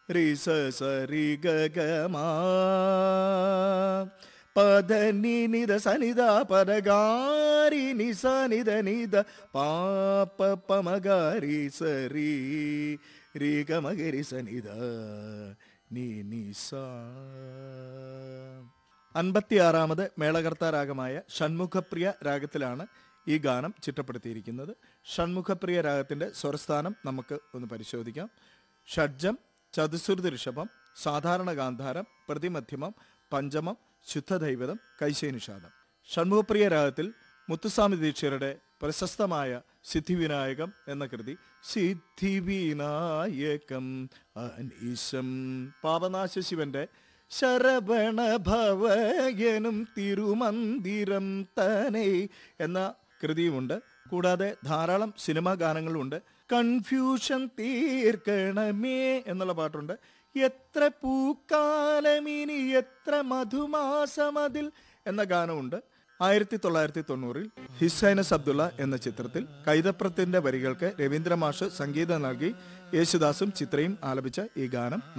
രി സ സ രി ഗ ഗ മാ പദ നി നിത സനിത പദഗാരി നി സ നിത നിത പാപ പമഗാരി സ രി രി ഗ മഗരി സനിത നി നി സ അൻപത്തിയാറാമത് മേളകർത്ത രാഗമായ ഷൺമുഖപ്രിയ രാഗത്തിലാണ് ഈ ഗാനം ചിട്ടപ്പെടുത്തിയിരിക്കുന്നത് ഷൺമുഖപ്രിയ രാഗത്തിന്റെ സ്വരസ്ഥാനം നമുക്ക് ഒന്ന് പരിശോധിക്കാം ഷഡ്ജം ചതുശ്രുതി ഋഷഭം സാധാരണ ഗാന്ധാരം പ്രതിമധ്യമം പഞ്ചമം ശുദ്ധദൈവതം കൈശേനിഷാദം ഷൺമുഖപ്രിയ രാഗത്തിൽ മുത്തുസ്വാമി ദീക്ഷിതരുടെ പ്രശസ്തമായ സിദ്ധിവിനായകം എന്ന കൃതി സിദ്ധിവിനായകം അനീശം പാപനാശ ശിവന്റെ ശരവണ ഭവയനും തിരുമന്ദിരം തനേ എന്ന കൃതിയുമുണ്ട് കൂടാതെ ധാരാളം സിനിമാ ഗാനങ്ങളുമുണ്ട് കൺഫ്യൂഷൻ തീർക്കണമേ എന്നുള്ള പാട്ടുണ്ട് എത്ര പൂക്കാലമിനി എത്ര മധുമാസമതിൽ എന്ന ഗാനമുണ്ട് ആയിരത്തി തൊള്ളായിരത്തി തൊണ്ണൂറിൽ ഹിസൈനസ് അബ്ദുള്ള എന്ന ചിത്രത്തിൽ കൈതപ്രത്തിന്റെ വരികൾക്ക് രവീന്ദ്ര മാഷ് സംഗീതം നൽകി യേശുദാസും ചിത്രയും ആലപിച്ച ഈ ഗാനം